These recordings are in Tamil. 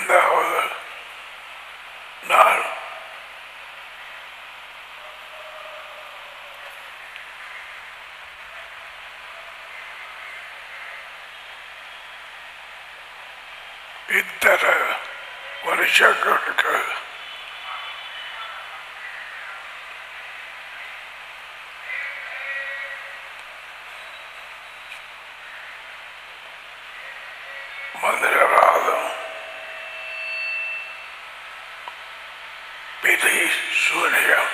ஐந்தாவது நாள் இத்தனை வருஷங்களுக்கு மந்திரவாதம் பிதி சூனியம்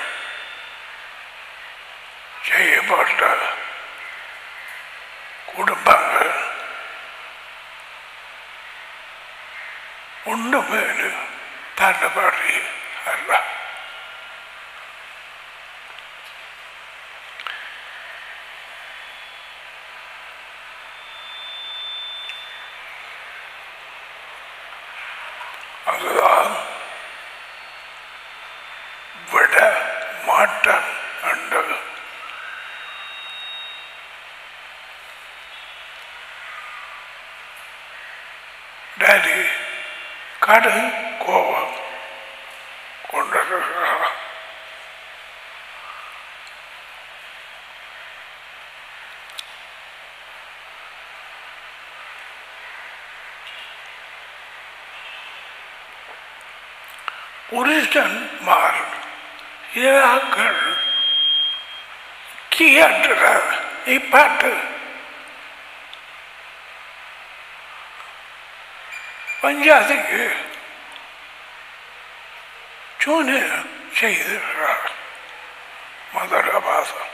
செய்யப்பட்ட குடும்பங்கள் ஒன்றுமே தண்டபடி அல்ல அதுதான் விட மாட்டான் என்று டேடி கடும் கோபம் கொண்டிருக்கிறார் புருஷன் மார் இராக்கள் கியன்ற இப்பாட்டு பஞ்சாதிக்கு சூனியம் செய்திருக்கிறார் மதுரபாசம்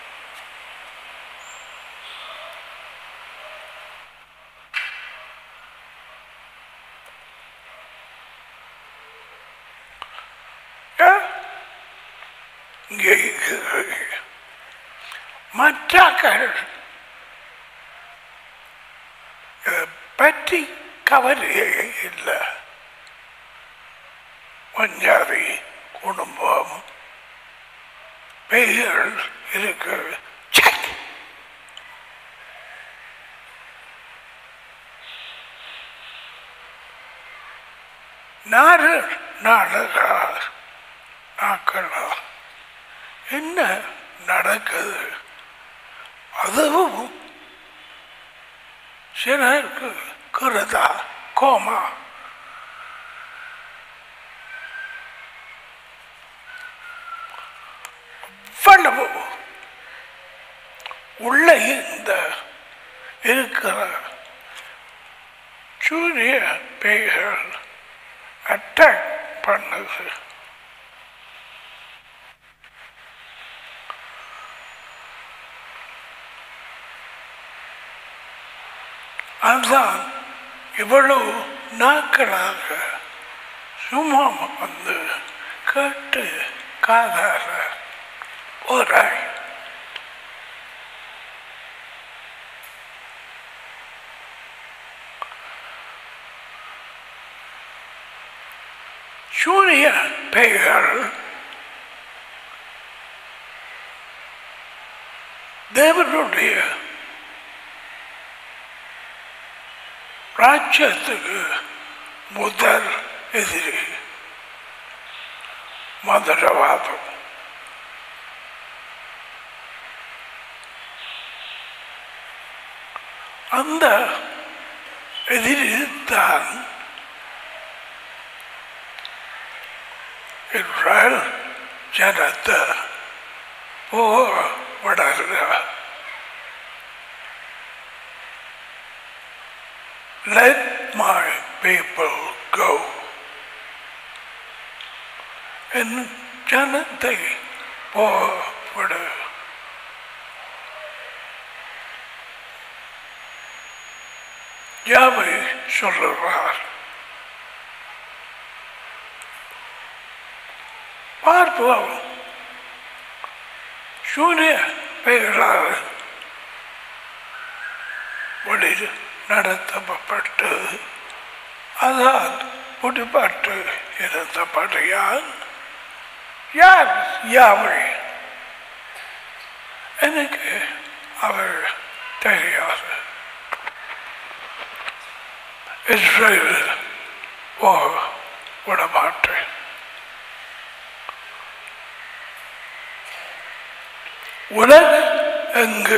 இங்கே மற்றாக்கள் இதை பற்றி கவலையே இல்லை பஞ்சாபி குடும்பம் பெயர் இருக்கு ச்சே! நாடு நாடுகளா நாட்களா என்ன நடக்குது அதுவும் சிலருக்கு குருதா கோமா அவ்வளவு உள்ளே இந்த இருக்கிற சூரிய பேய்கள் அட்டாக் பண்ணுது அதுதான் இவ்வளவு நாட்களாக சும்மா வந்து கேட்டு காதார போறாய் சூரிய பெயர்கள் தேவனுடைய ராஜ்யத்துக்கு முதல் எதிரி மதுரவாதம் அந்த எதிரித்தான் இஸ்ரேல் ஜனத்தை போக விடல Let my people go. என் ஜனத்தை போவிடு யாவை சொல்லுவார் பார்ப்போம் சூரிய பெயர்களால் வழி நடத்தப்பட்டு அதான் பிடிபட்டு இருந்தபடியால் யார் யாவை எனக்கு அவர் தெரியாது இஸ்ரேல் ஓ மாட்டேன் உலக எங்கு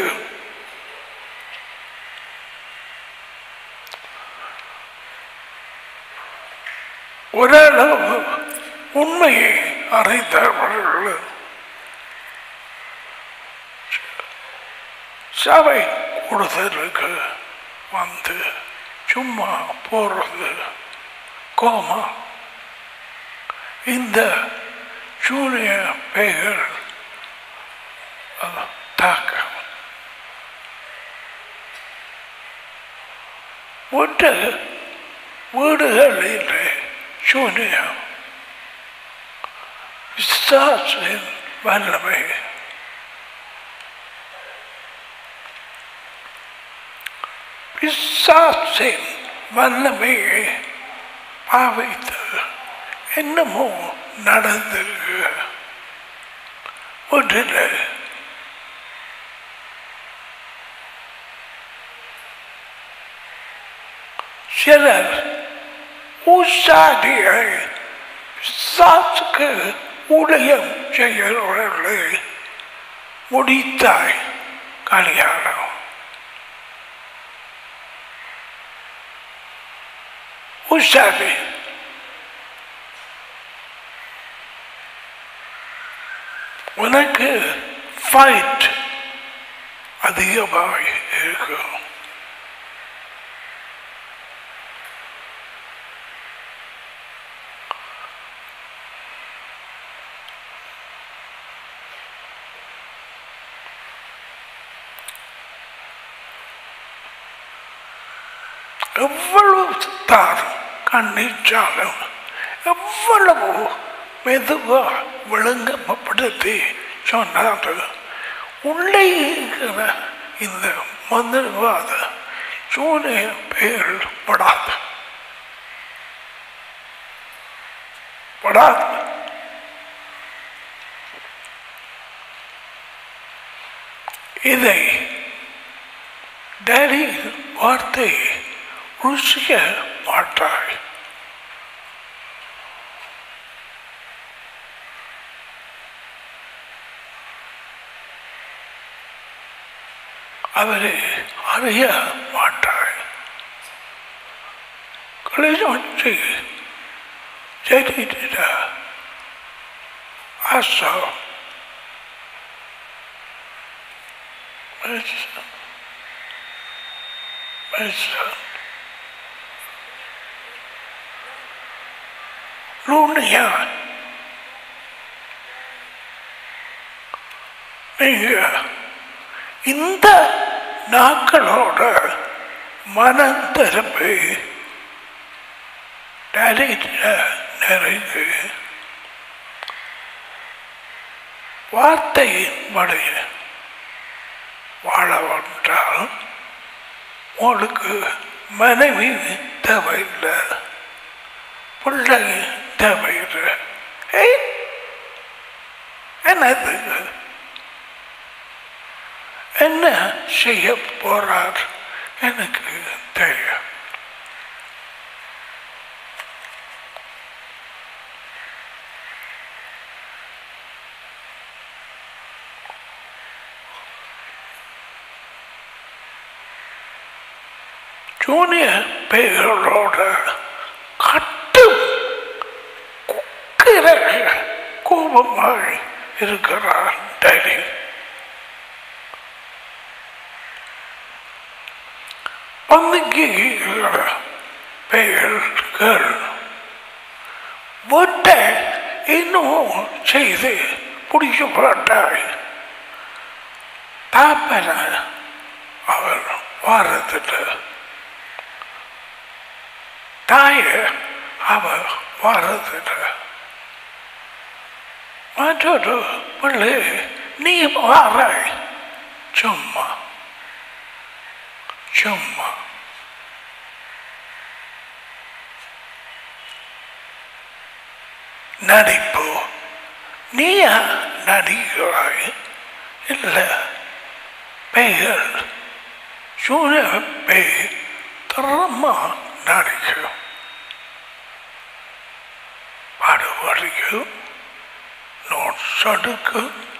ஓரளவு உண்மையை அறிந்தவர்கள் சபை கூடுதலுக்கு வந்து சும்மா போறது கோமா இந்த சூரிய பேய்கள் அஹ், தாக்கம் வீட்டு வீடுகளில் சூனியம் பிசாசின் வல்லமை பிசாசின் வல்லமையை பாவித்து என்னமோ நடந்திருக்கு வீட்டில் சிலர் உசாரியை பிசாசுக்கு ஊழியம் செய்கிறவர்களை முடித்தாய் கல்யாணம் உஷாரி உனக்கு ஃபைட் அதிகமாக இருக்கும் எவ்வளவு தான் கண்ணிச்சாலும் எவ்வளவு மெதுவா விளங்கப்படுத்தி சொன்னாரு உள்ளே இருக்கிற இந்த மந்திரவாத சூரிய பெயர் படாது படாது இதை டேடி வார்த்தை ருசிக்க மாட்டாய் அவரை அறிய மாட்டாய் கலிஜம் செய்ய ஜெயிட்ட ஆசா Medicine. Medicine. லூனியா நீங்க இந்த நாட்களோட மனம் திரும்பி டேரக்டில் நிறைந்து வார்த்தையின்படி வாழ வந்தால் உங்களுக்கு மனைவி தேவையில்லை பிள்ளை தேவையில்லை ஏய் என்னது என்ன செய்ய போறார் எனக்கு தெரியும் ஜூனிய பெயர்களோட கட்டும் குக்கிற கோபமாய் இருக்கிறார் டைரி பந்திக்கு பெயர்கள் வீட்டை இன்னும் செய்து பிடிக்கப்பட்டாய் தாப்பன அவர் வாரத்தில் தாய அவர் வாரத்தில் மற்றொரு பிள்ளை நீ வாராய் சும்மா சும்மா நடிப்பு நீயா நடிக்கிறாய் இல்லை பெயர் சூரிய பெயர் தரமா நடிக்கும் வலிக்கு நோட் சடுக்கு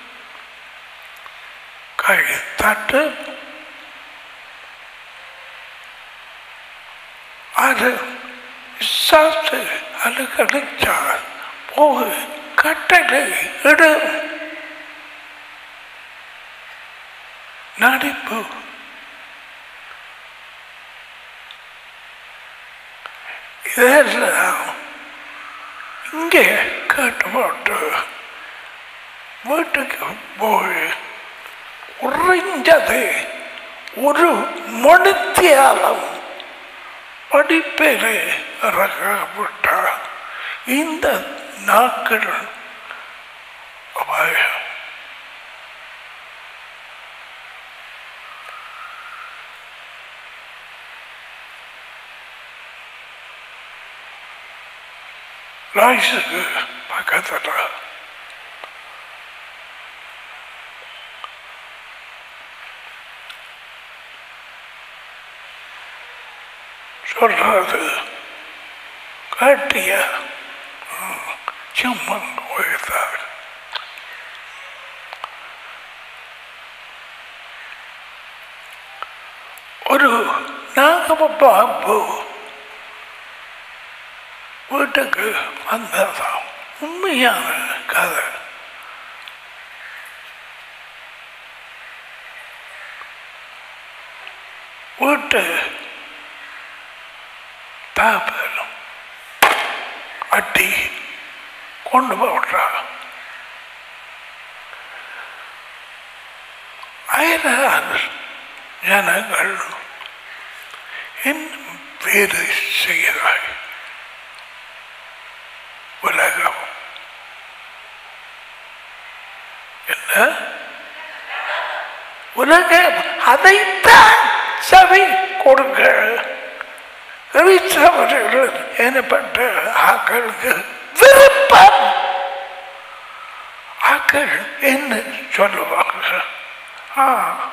கை தட்டு அது சாத்து அது கிடைச்சா போகு கட்டளை இடு நடிப்பு இதெல்லாம் இங்கே கேட்டு போட்டு வீட்டுக்கு போய் உறைஞ்சது ஒரு மணித்தியாலம் படிப்பிலே இறக்கப்பட்ட இந்த நாட்கள் அபாயம் லாய்ஸுக்கு பக்கத்தில் சொல்றது காட்டிய சும்மன் உயர்த்தார் ஒரு நாகம பாம்பு வீட்டுக்கு வந்ததாம் உண்மையான கதை வீட்டு தாப்பரும் அட்டி கொண்டு போடுறா அயலார் ஜனங்கள் இன்னும் வேறு செய்கிறாய் உலகம் என்ன உலகம் அதைத்தான் சபை கொடுங்க கிறிஸ்தவர்கள் எனப்பட்ட ஆக்களுக்கு விருப்பம் ஆக்கள் என்ன சொல்லுவாங்க ஆ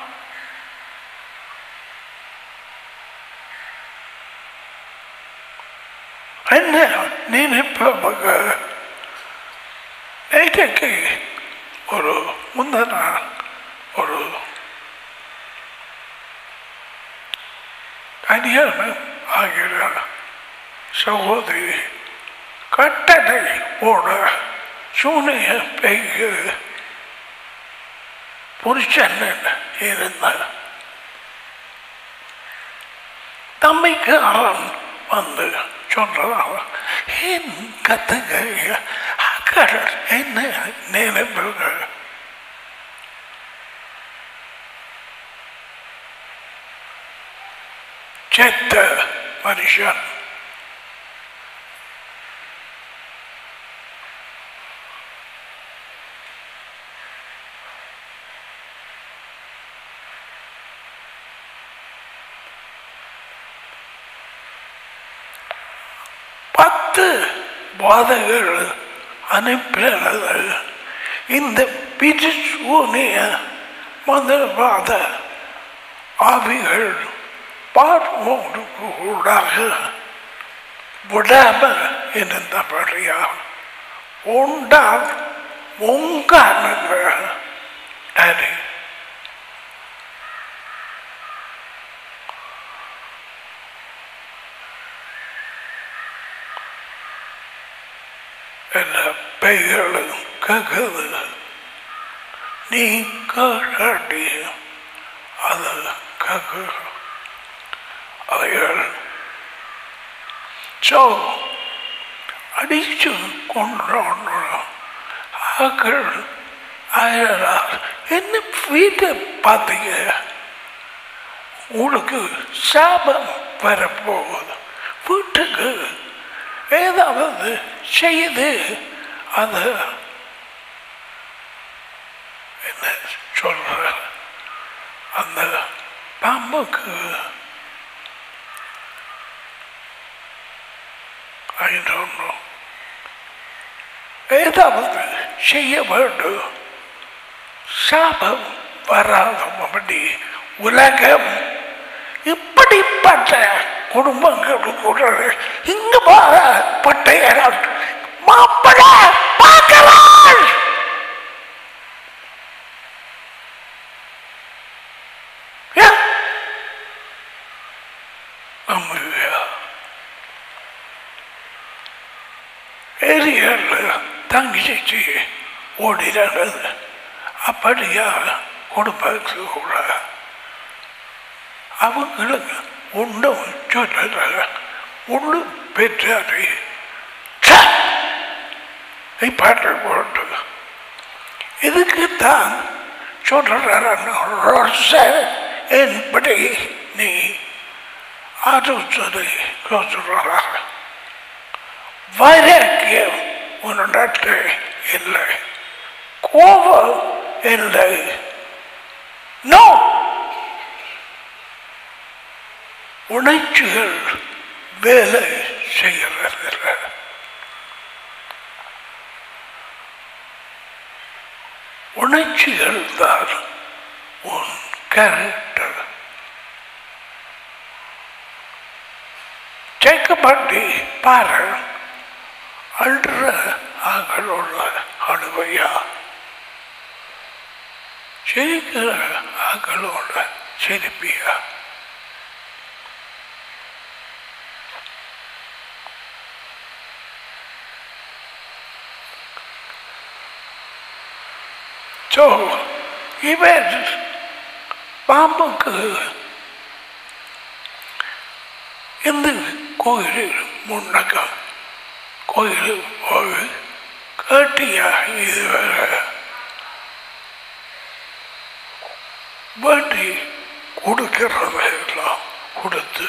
என்ன நினைப்பவங்க நேற்றைக்கு ஒரு முந்தின ஒரு கல்யாணம் ஆகிற சகோதரி கட்டளை போட சூனிய பெய்கு புருஷன் இருந்த தம்பிக்காரன் வந்து சொல்றதாம் என் கத்துங்க அக்கள் என்ன நினைப்புங்க செத்த மனுஷன் பத்து பாதைகள் அனுப்பினது இந்த பிரிசூனிய மந்திரவாத ஆவிகள் பார்வோடு கூடாக விடாம இருந்தபடியா உண்டால் உங்கானுங்க டேடி எல்லா பெய்களும் கேட்குது நீ காட்டி அது கேட்கு அவைகள் சோ அடிச்சு கொண்டாடுற ஆக்கள் அயலார் என்ன வீட்டை பார்த்தீங்க உங்களுக்கு சாபம் வரப்போகுது வீட்டுக்கு ஏதாவது செய்து அது என்ன சொல்ற அந்த பாம்புக்கு I don't know. ஏதாவது செய்ய வேண்டும் சாபம் வராதபடி உலகம் இப்படிப்பட்ட குடும்பங்களுக்கு இங்கு பட்டையர் மாப்பிள பார்க்கலாம் ஏன் அமைதியா ஏரியாவில் தங்கிச்சு ஓடினாங்க அப்படியா குடும்பத்துக்கு கூட அவங்களுக்கு ஒன்றும் சொல்லல ஒன்றும் பெற்றாரு பாட்டு போட்டு இதுக்குத்தான் சொல்றாரு என்படி நீ ஆலோசனை சொல்றாங்க வைராக்கியம் உன்னிடத்து இல்லை கோபம் இல்லை நோ உணர்ச்சிகள் வேலை செய்கிறதில்லை உணர்ச்சிகள் தான் உன் கேரக்டர் செக் பண்ணி பாரு அழுற ஆக்களோட அழுவையா சிரிக்கிற ஆக்களோட சிரிப்பியா ஸோ இவன் பாம்புக்கு இந்த கோயில் முன்னக்க கோயில் போய் கேட்டியா இது வேற வண்டி கொடுக்கிறது எல்லாம் கொடுத்து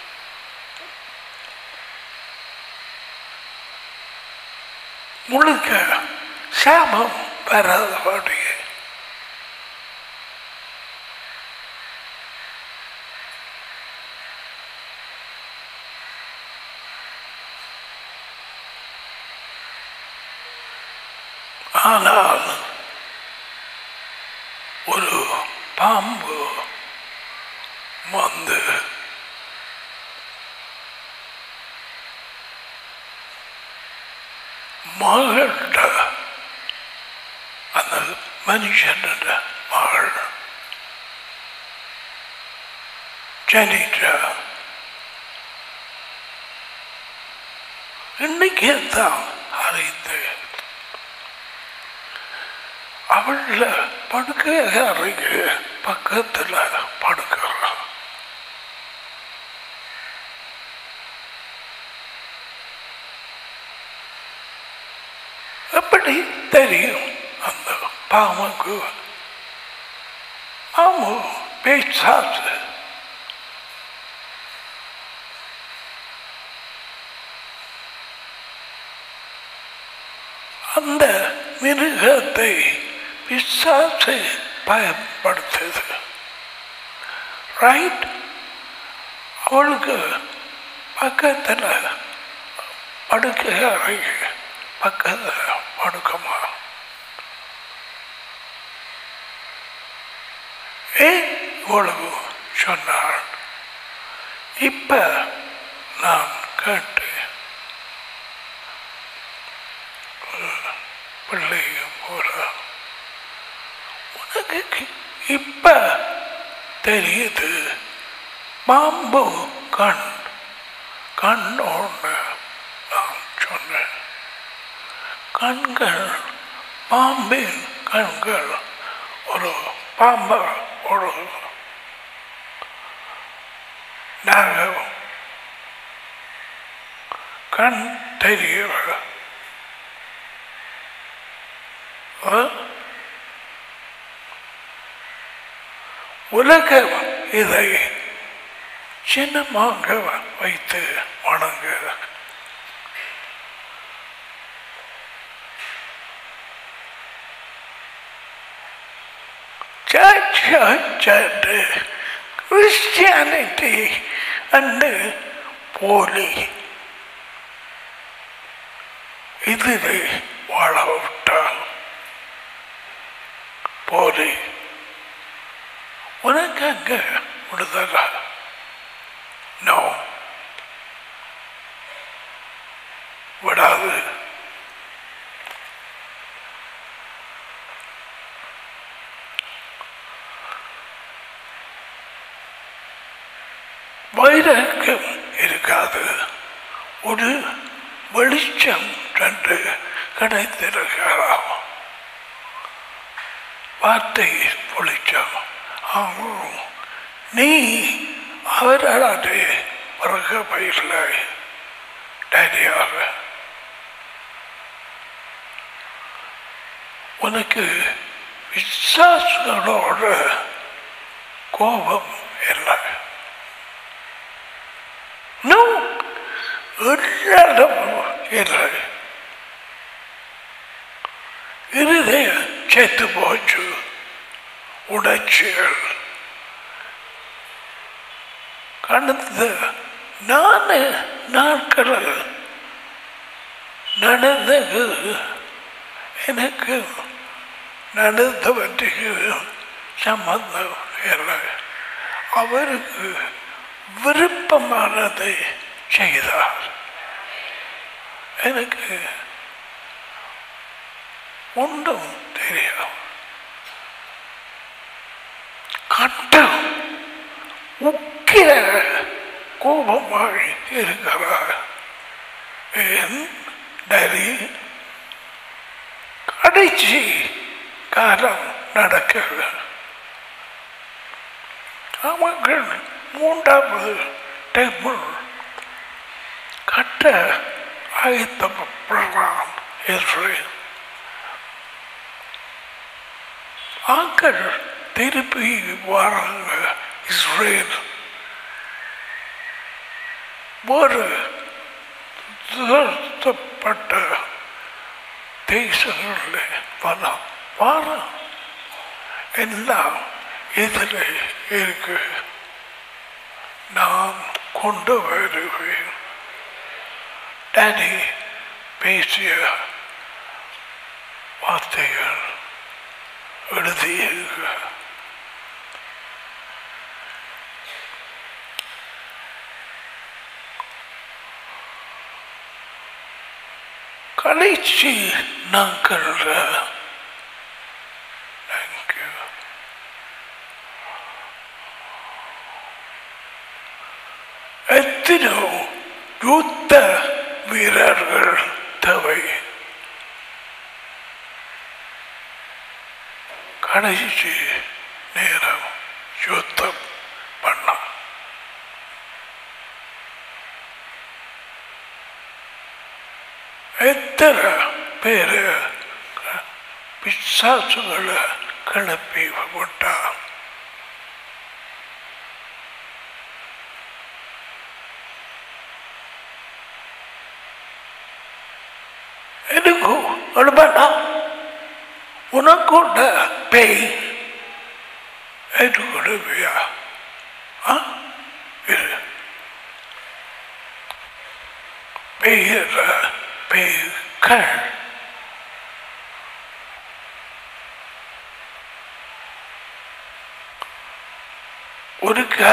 முழுக்க சாமம் வராத பாட்டிங்க ஆனால் ஒரு பாம்பு வந்து மகள்கிட்ட அந்த மனுஷன் மகள் ஜனிட்டா இன்னைக்கு தான் அறிந்து அவள படுக்க அறைக்கு பக்கத்துல படுக்கிறான் எப்படி தெரியும் அந்த பாம்புக்கு பாம்பு பேசாது அந்த மிருகத்தை பிசாசு பயன்படுத்துது ரைட் அவளுக்கு பக்கத்தில் படுக்க அறைக்கு பக்கத்தில் படுக்கமா ஏன் இவ்வளவு சொன்னாள் இப்ப நான் கேட்டேன் பிள்ளையும் போல உனக்கு இப்ப தெரியுது பாம்பு கண் கண் ஒன்று நான் சொன்னேன் கண்கள் பாம்பின் கண்கள் ஒரு பாம்பு ஒரு நாங்கள் கண் தெரியல உலக இதை சின்னமாக வைத்து வணங்க church and Christianity and போலி இதிலே வாழ விட்டால் போலி உனக்கு அங்க விடுதலை நோ விடாது வைரக்கம் இருக்காது ஒரு வெளிச்சம் ரெண்டு கிடைத்திருக்கலாம் வார்த்தை வெளிச்சம் ஆமாம் நீ அவர்களாலே பிறக பயிரில் டைரியாக உனக்கு விசுவாசங்களோட கோபம் இல்லை இன்னும் இடமும் இல்லை இருதயம் செத்து போச்சு உணர்ச்சிகள் கடந்த நாலு நாட்கள் நடந்தது எனக்கு நடந்தவற்றுக்கு சம்பந்தம் இல்லை அவருக்கு விருப்பமானதை செய்தார் எனக்கு ஒன்றும் தெரியும் கட்டம் முக்கிய கோபமாக இருக்கிறார் என் டரி கடைசி காலம் நடக்கிறது அவர்கள் மூன்றாவது டேபிள் கட்ட ஆயத்தப்படுறான் இஸ்ரேல் ஆக்கள் திருப்பி வராங்க இஸ்ரேல் ஒரு துரத்தப்பட்ட தேசங்களில் வரம் வாரம் எல்லாம் இதில் இருக்கு நான் கொண்டு வருவேன் டேடி பேசிய வார்த்தைகள் எழுதியிருக்க கடைசி நாட்கள் தேங்க்யூ எத்தனோ யுத்த வீரர்கள் தேவை கடைசி நேரம் யுத்தம் பண்ண எத்தனை பேர் பிசாசுகளை கிளப்பி விட்டான் எனக்கு அனுபவா உனக்குண்ட பேய் ஏற்றுக்கொடுவியா ஆ இரு பெய்கிற பெய்கள் ஒருக்க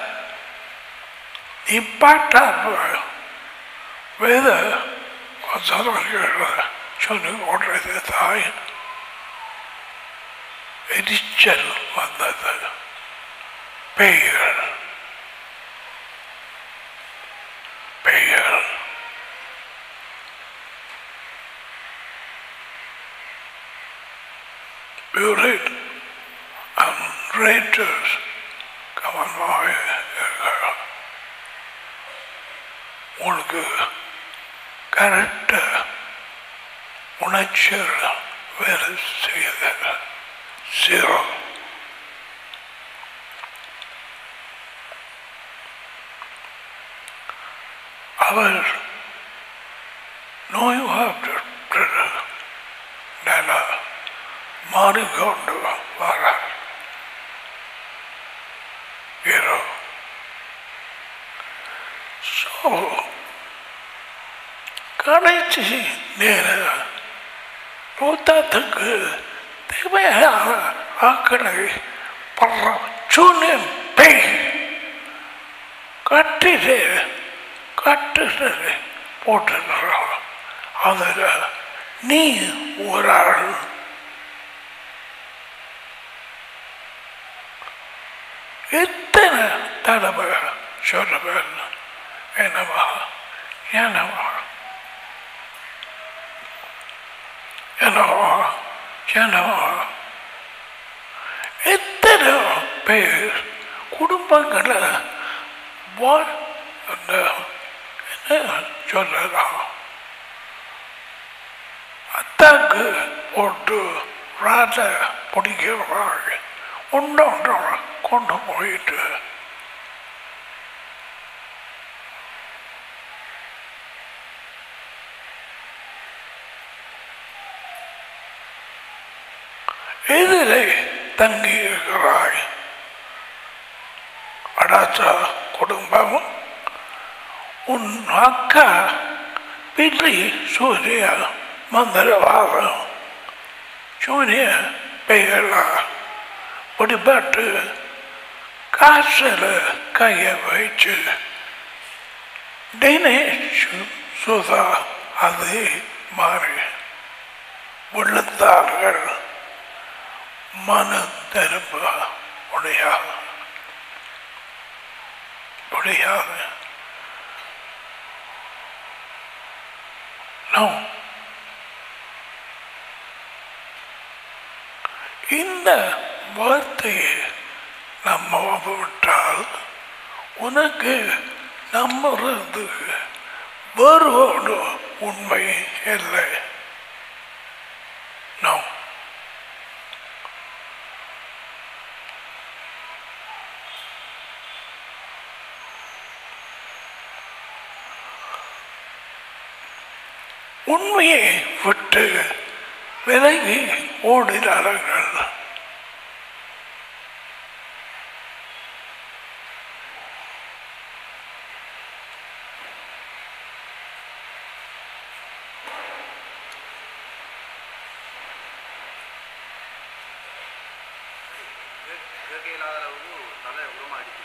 நிப்பாட்டாம வேத வசனங்கள் சொல்லி கொண்டது தாய் எரிச்சல் வந்தது பெய்கள் பெய்கள் You read and Rangers come on my உனக்கு கரெக்டாக உணர்ச்சிகள் வேலை செய்யுது ஜீரோ அவர் நோய்வாட்டு நில மாறிக்கொண்டு வரார் ஹீரோ ஸோ கடைசி நேர நூத்தாத்துக்கு தேவையான ஆக்களை படுற சூழ்நிலை பெய் கட்டிட்டு கட்டுட்டு போட்டுடுறோம் அதில் நீ ஒரு ஆள் எத்தனை தடவை சொல்லுவேன் என்னவா என்னவா என்னவா என்னவா எத்தனை பேர் குடும்பங்களை வா- அந்த என்ன சொல்லலாம் அத்தாக்கு போட்டு ராஜ பிடிக்கிறாங்க ஒன்றொன்று கொண்டு போயிட்டு எதிரே தங்கி இருக்கிறாய் அடாச்சா குடும்பம் உன் அக்கா பில்லி சூரிய மந்திரவாதம் சூரிய பெயரா பிடிபட்டு காசில் கையை வச்சு தினேஷ் சுதா அதே மாறி விழுந்தார்கள் மன திரும்ப முடியாது முடியாது No. இந்த வார்த்தையை நம்ம விட்டால் உனக்கு நம்புறது வேறு ஒரு உண்மை இல்லை நோ உண்மையை விட்டு விலகி ஓடினார்கள் கேட்க இல்லாத அளவுக்கு நல்ல உரமாக அடிக்குது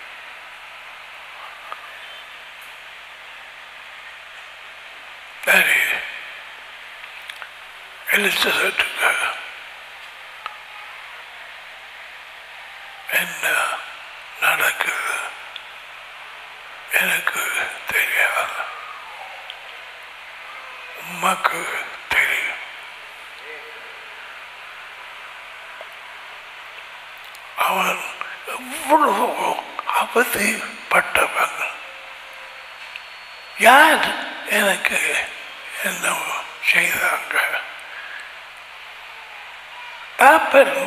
சரி எலிசபெத்துக்கு என்ன நடக்குது எனக்கு தெரியாது உமக்கு தெரியும் அவன் எவ்வளவு அவதிப்பட்டவன் யார் எனக்கு என்ன செய்தாங்க happened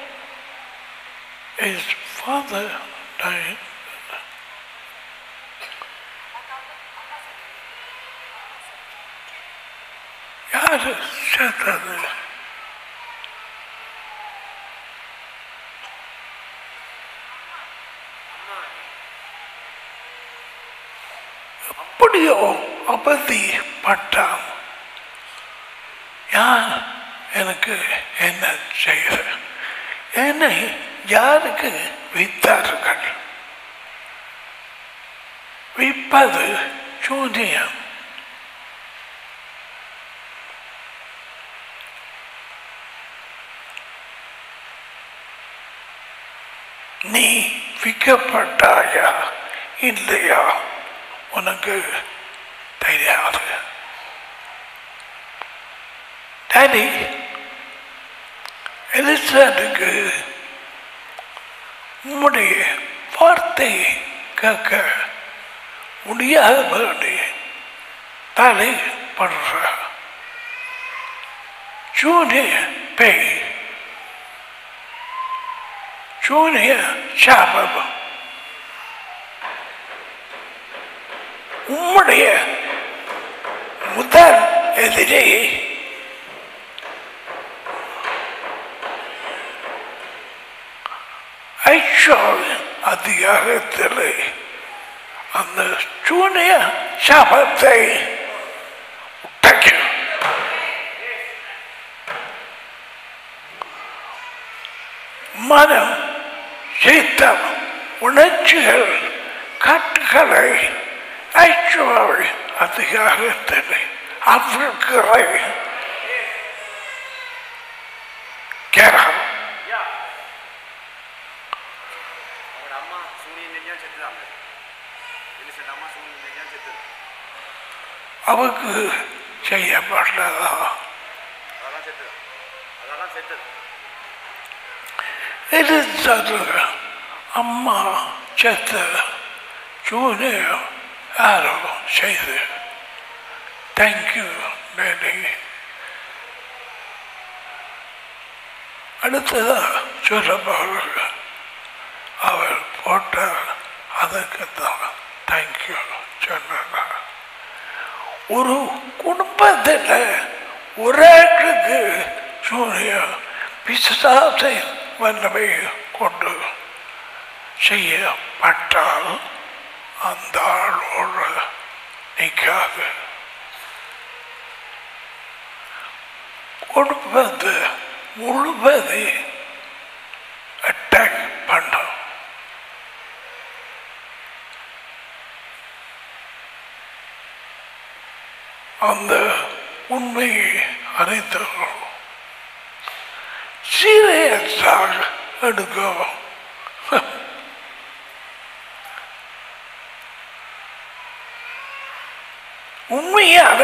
his father died யாரு செத்தது எப்படியோ அவதிப்பட்டான் யார் எனக்கு என்ன செய்கிற என்னை யாருக்கு வித்தார்கள் விற்பது சூனியம் நீ விற்கப்பட்டாயா இல்லையா உனக்கு தெரியாது டாடி எலிசனுக்கு உம்முடைய வார்த்தை கேட்க முடியாதபடி தலை படுற சூனிய பேய் சூனிய சாபம் உம்முடைய முதல் எதிரி ஐஷாவின் அதிகாரத்தில் அந்த சூனிய சாபத்தை உடைக்கும் மனம் சித்தம் உணர்ச்சிகள் கட்டுகளை ஐச்சுவாவை அதிகாரத்தில் அவிழ்களை கேரம் அவங்களோட அம்மா சூரியன் செஞ்சால் செத்துதாங்க இன்னசென்ட் அம்மா சூழ்நிலையா செத்தது அவக்கு செய்யப்பட்டதா அதெல்லாம் செத்தது அதெல்லாம் செத்தது இருந்தது அம்மா செத்த ஜூனியர் யாரோ செய்து தேங்க்யூ டேடி அடுத்ததா சொல்லப்படுறது அவர் போட்ட அதுக்கு தான் தேங்க்யூ சொன்னார் ஒரு குடும்பத்தில் ஒரேட்டுக்கு சூரிய பிசாசை வல்லமை கொண்டு செய்யப்பட்டால் அந்த ஆளோடு நிற்காது குடும்பத்தை முழுவதை அட்டாக் பண்ணும் அந்த உண்மையை அறிந்தவர்கள் சீரியஸாக எடுக்கும் உண்மையாக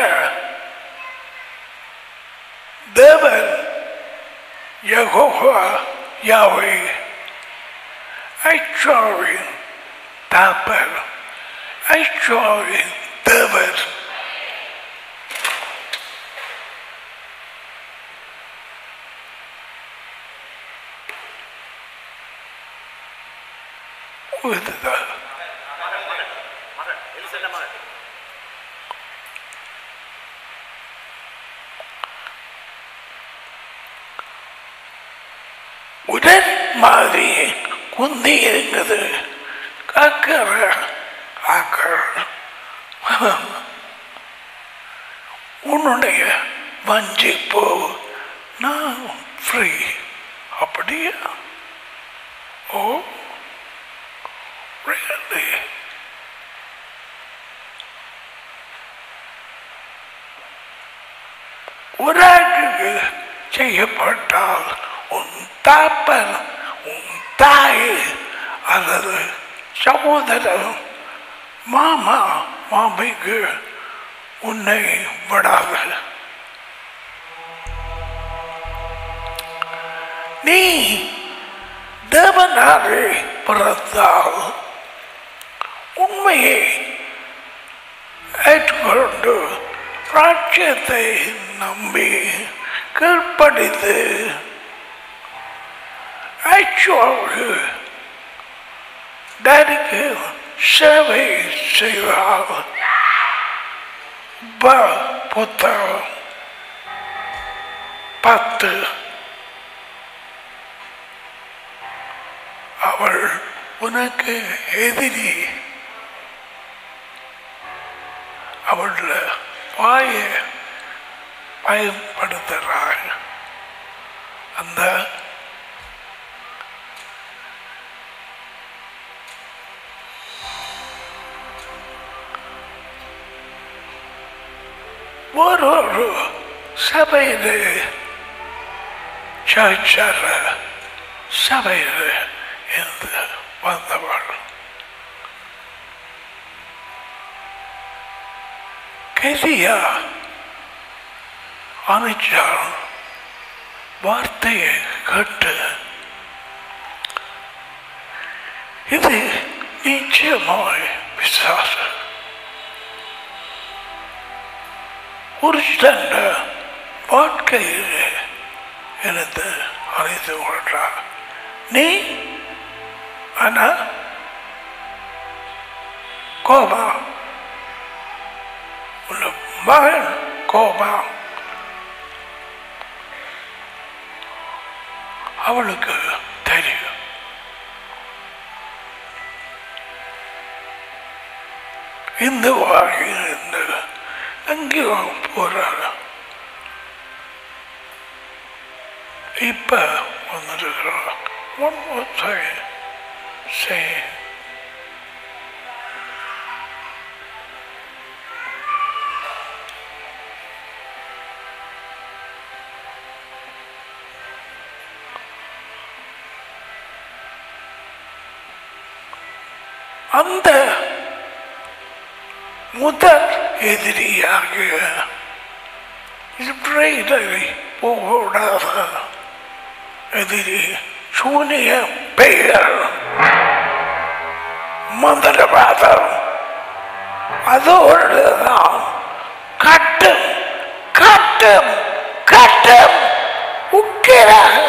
தேவன் யகோவா யாவை ஐச்சாவின் தாப்பர் ஐச்சாவின் தேவன் இதுதான் மகன் மகன் மகன் எலிசெல்ல மகன் உடல் மாதிரி குந்தி இருந்தது காக்கிற ஆக்கள் உன்னுடைய வஞ்சிப்போ நான் ஃப்ரீ அப்படியா ஓ really ஒராட்டுக்கு செய்யப்பட்டால் உன் தாப்பன் உன் தாய் அல்லது சகோதரன் மாமா மாமிக்கு உன்னை விடாது நீ தேவனாரை பிறந்தால் உண்மையை ஏற்றுக்கொண்டு ராஜ்யத்தை நம்பி கீழ்ப்படித்து ஐச்சுவாவுக்கு டேடிக்கு சேவை செய்வார் ப புத்தகம் பத்து அவள் உனக்கு எதிரி அவள் வாயை பயன்படுத்துகிறாள் அந்த ஒரு சபையில் சர்ச்சால சபையில் இருந்து வந்தவள் கெதியா அனுச்சால் வார்த்தையை கேட்டு இது நிச்சயமாய் விசுவாசம் ஒரு தண்ட வாழ்க்கையில் இருந்து அறிந்து கொண்டார் நீ ஆனா கோபா உள்ள மகன் கோபா அவளுக்கு தெரியும் இந்த வாழ்க்கையில் இருந்து எங்கேயோ போறாரு இப்ப வந்திருக்கிறோம் one more time say அந்த முதல் எதிரியாக இஸ்ரேலை போடாத எதிரி சூனிய பெயர் மந்திரவாதம் அதோடு தான் கட்டும் கட்டும் கட்டும் உக்கிர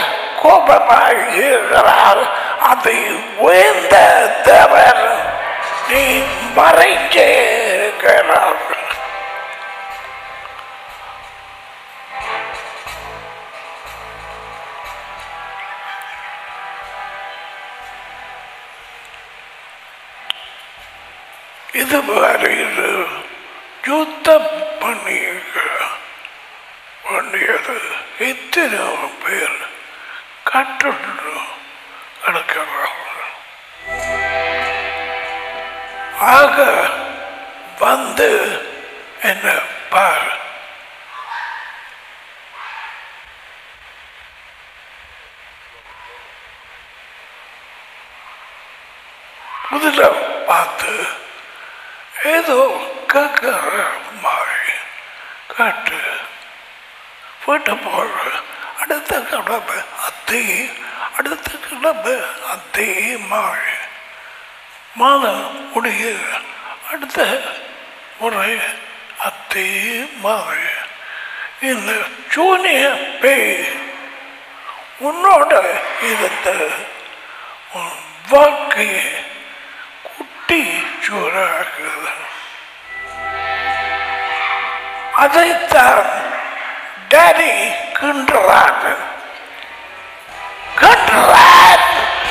கோபமாகிறார் அதை உயர்ந்த தேவர் நீ மறைஞ்சே இருக்கிறார் இது வரையில் யுத்தம் பண்ணியிருக்க வேண்டியது எத்தனை பேர் கற்றுண்டு கிடக்கிறார்கள் ஆக வந்து என்ன பார் முதல்ல பார்த்து ஏதோ கேட்குற மாதிரி காட்டு வீட்டை போடுற அடுத்த கிழமை அத்தே அடுத்த கிழமை அத்தே மாழ் மாதம் முடிய அடுத்த முறை அத்தே மாழ் இந்த சூனிய பேய் உன்னோட இருந்த உன் வாழ்க்கையை குட்டி சூறாக்குது அதைத்தான் டேடி கின்றான் கின்றான்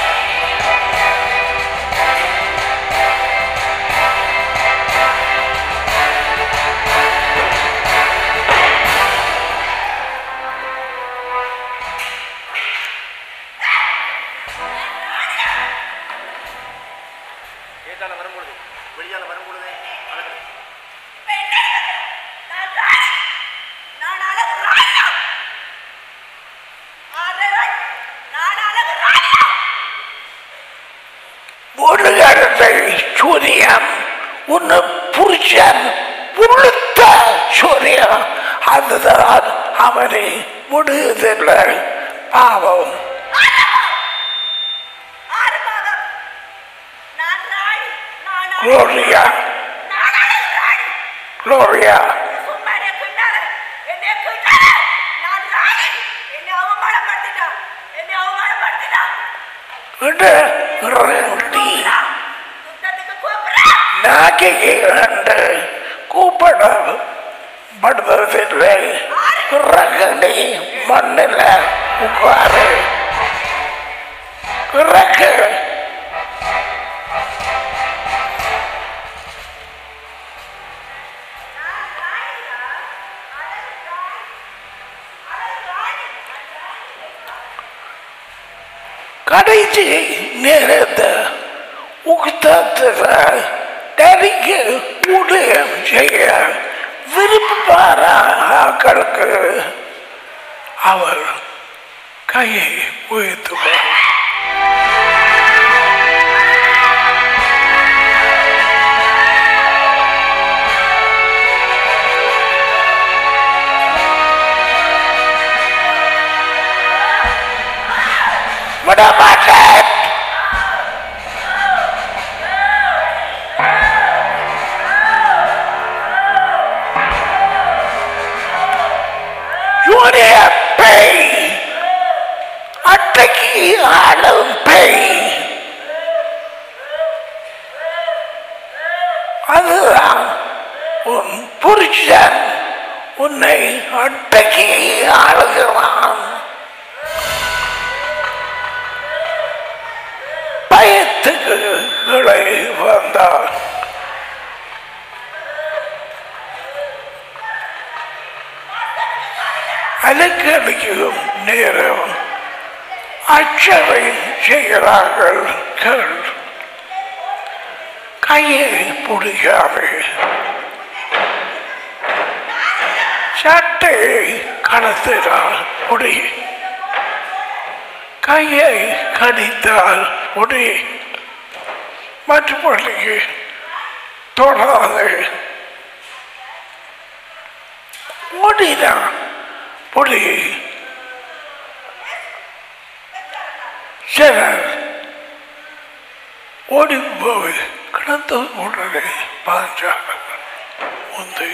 ஏட்டால வரும்பொழுது வெளியால வரும்பொழுது நடக்குது நான் அழகு ராணியா ஆதவன் நான் அழகு ராணியா முருகனை சூரியன் உன்னை புருஷன் உளுத்த சூரியன் அதுதான் அவனை முடியதில்லை பாவம் ஆறு பாகம் நான் ராணி நான் அழகு குளோரியா நான் அழகு ராணி குளோரியா சும்மா என்னை கிண்டாத என்னை கிண்டாத நான் ராணி என்னை அவமானப்படுத்திட்டா என்னை அவமானப்படுத்திட்டா என்று ரெண்டி யுத்தத்துக்கு கூப்பிடுறேன் நாகையை கண்டு கூப்பிட படுவதில்லை ரகடி மண்ணில் உட்காரு ரகு நான் ராணியா அழகு ராணி அழகு ராணி நான் ராணி கடைசி நேரத்தை உக்தத்தில் நெருங்கி ஊழியம் செய்ய விருப்பமான ஆக்களுக்கு அவர் கையை உயர்த்துவார் விடமாட்டேன் யூனிய பேய் அட்டைக்கு ஆளும் பேய் அதுதான் உன் புருஷன் உன்னை அட்டைக்கு ஆளுகிறான் பயத்துக்கு கிளை வந்தான் அலக்கடிக்கும் நேரம் அச்சரை செய்கிறார்கள் கேள் கையை பிடிக்காது சட்டையை கடத்தினால் முடி கையை கடித்தால் முடி மற்றபடிக்கு தொடாது ஓடினான் புலி சிலர் ஓடி போய் கிடந்த உடனே பாஞ்சாங்க முந்தைய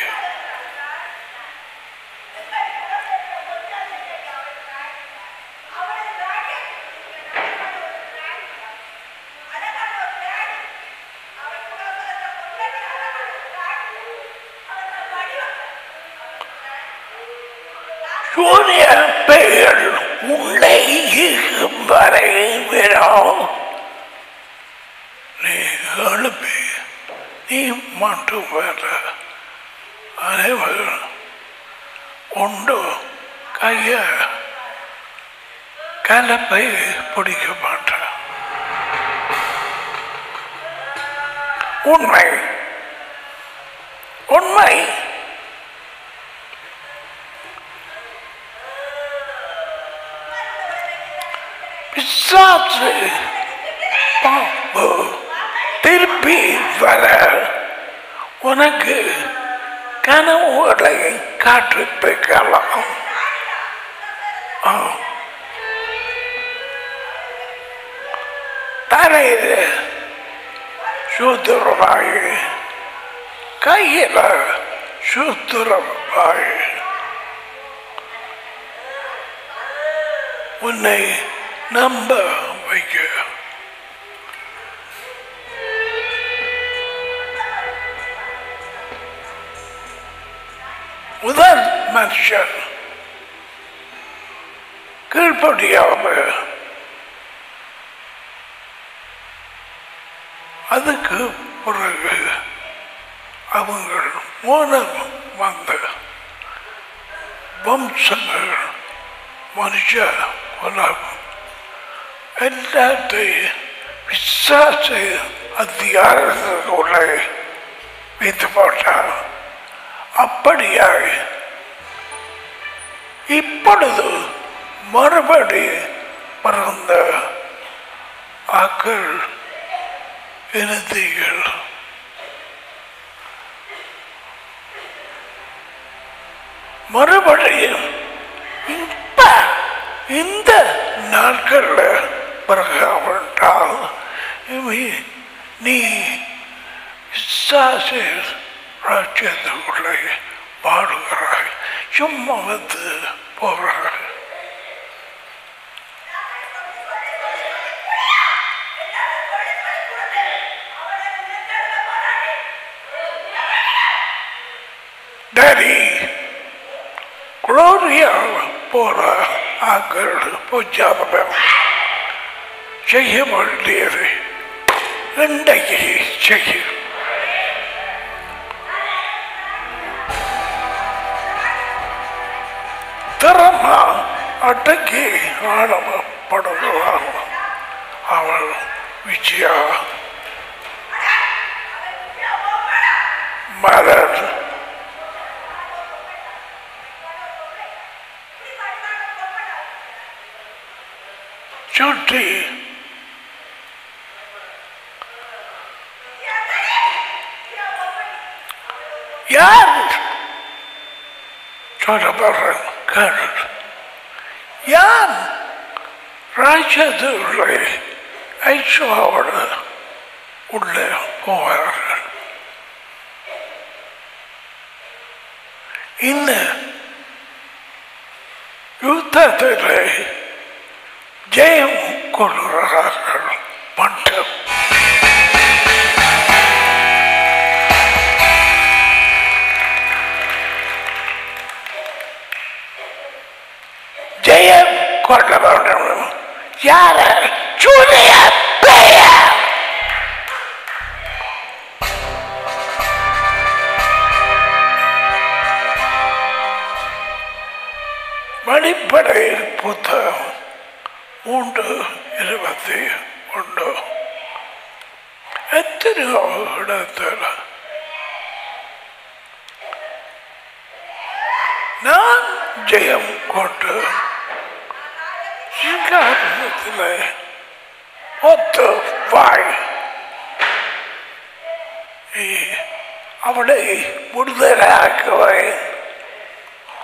சூரிய பெயர் உள்ளே இருக்கும் வரை விடும் நீ எழுப்பி நீ மட்டும் வேற அனைவரும் உண்டு கைய கலப்பை பிடிக்க மாட்டான் உண்மை உண்மை பிசாசு பாம்பு திருப்பி வர உனக்கு கனவுகளை காற்றுப்பிக்கலாம் தலையில் சூத்திரமாய் கையில் சூத்திரமாய் உன்னை நம்ப வைக்க முதல் மனுஷன் கீழ்ப்படியாம அதுக்கு பிறகு அவங்கள் மூலம் வந்த வம்சங்கள் மனுஷ குலம் எல்லாத்தையும் விசாச அதிகாரத்துக்குள்ளே வைத்து போட்டார் அப்படியாக இப்பொழுது மறுபடி பிறந்த ஆக்கள் இனத்திகள் மறுபடியும் இப்ப இந்த நாட்கள்ல பிறகாவிட்டால் இவை- நீ விசாச ராஜ்யத்துக்குள்ளே பாடுகிறாய் சும்மா வந்து போகிறாய் டேடி குளோரியா போற ஆக்கள் பொஜாபம் செய்ய வேண்டியது இன்றைக்கு செய்யும் திறமா அடக்கி ஆடப்படுகிறாள் அவள் விஜயா மலர் சுட்டி யார் சொல்லப்படுறேன் கேள் யார் ராஜ்யத்துள்ளே ஐஸ்வாவோடு உள்ளே போவார்கள் இந்த யுத்தத்திலே ஜெயம் கொள்கிறார்கள் மட்டும் ஜெயம் கொள்ள வேண்டும் யார சூரிய பெயர் வெளிப்படை புத்தகம் மூன்று இருபத்தி ஒன்று எத்தனையோ இடத்துல நான் ஜெயம் கொண்டு சிங்காரத்தில் ஒத்து வாய் நீ அவளை விடுதலாக்குவேன்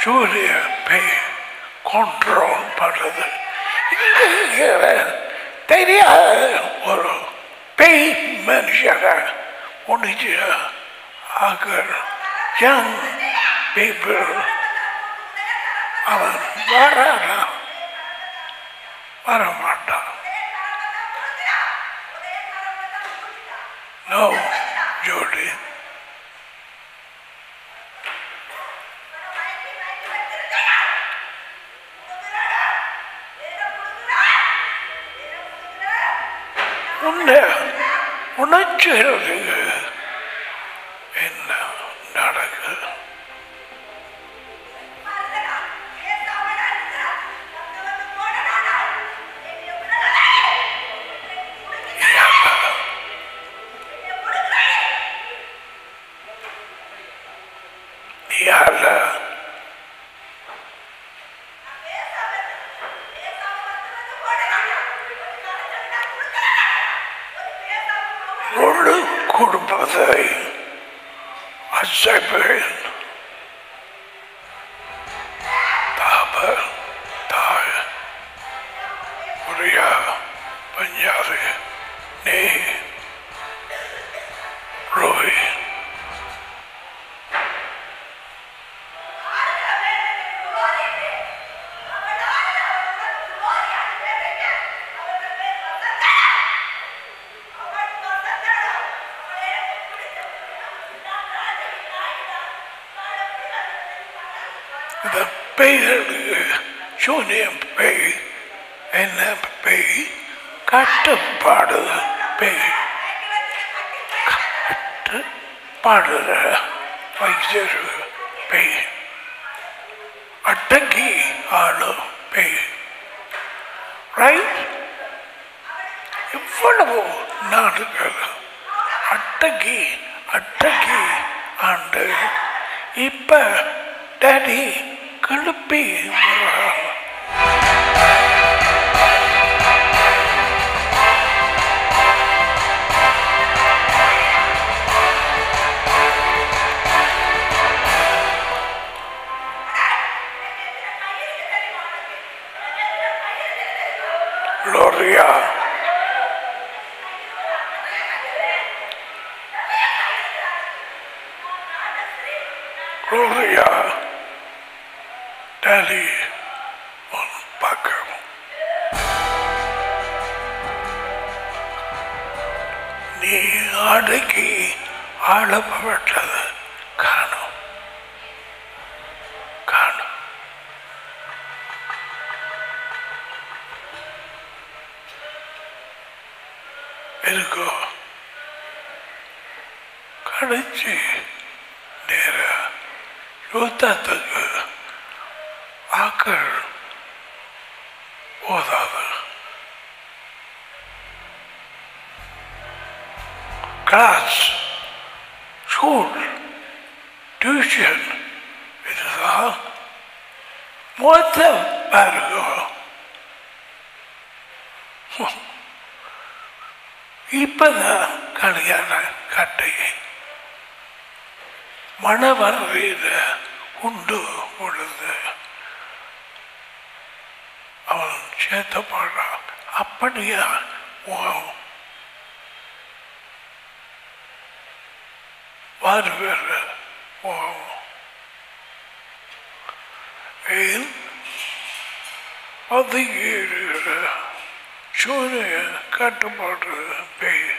சூரிய பெய் கொன்றோம் பண்ணுறது இங்க இருக்கிற தெரியாத ஒரு பெய் மனுஷனை ஒன்றிச்சு ஆக்கள் யங் பீப்புள் அவன் வரானா வரமாட்டான் நோ ஜோடி உன்னை உணர்ச்சிகளுக்கு என்ன நடக்குது யார முழு குடும்பத்தை அசைப்பேன் தாப தாய் உரியா பஞ்சாபி நீ ரோய் இந்த பெய்களுக்கு சூனியம் பெய் என்ன பெய் கட்டுப்பாடு பெய் கட்டுப்பாடுற வைத்தியர் பெய் அட்டங்கி ஆளு பெய் ரைட் இவ்வளவு நாடுகள் அட்டகி அட்டகி ஆண்டு இப்ப டேடி கிளப்பி வர்றாங்க Gloria. Gloria. Daddy on பக்கம் நீ அடக்கி ஆளப்பட்டது காணும் காணும் இருக்கோ கடைசி நேர யுத்தத்துக்கு ஆக்கள் போதாது கிளாஸ் ஸ்கூல் டியூஷன் இதுதான் மொத்த பாருங்க இப்பதான் கல்யாண கட்டை மணவரையில உண்டு பொழுது அவன் சேர்த்த பாடுறான் அப்படியா உன் வருவேறு ஏன் பதுங்கி இருக்கிற சூரிய கட்டுப்பாடு பேய்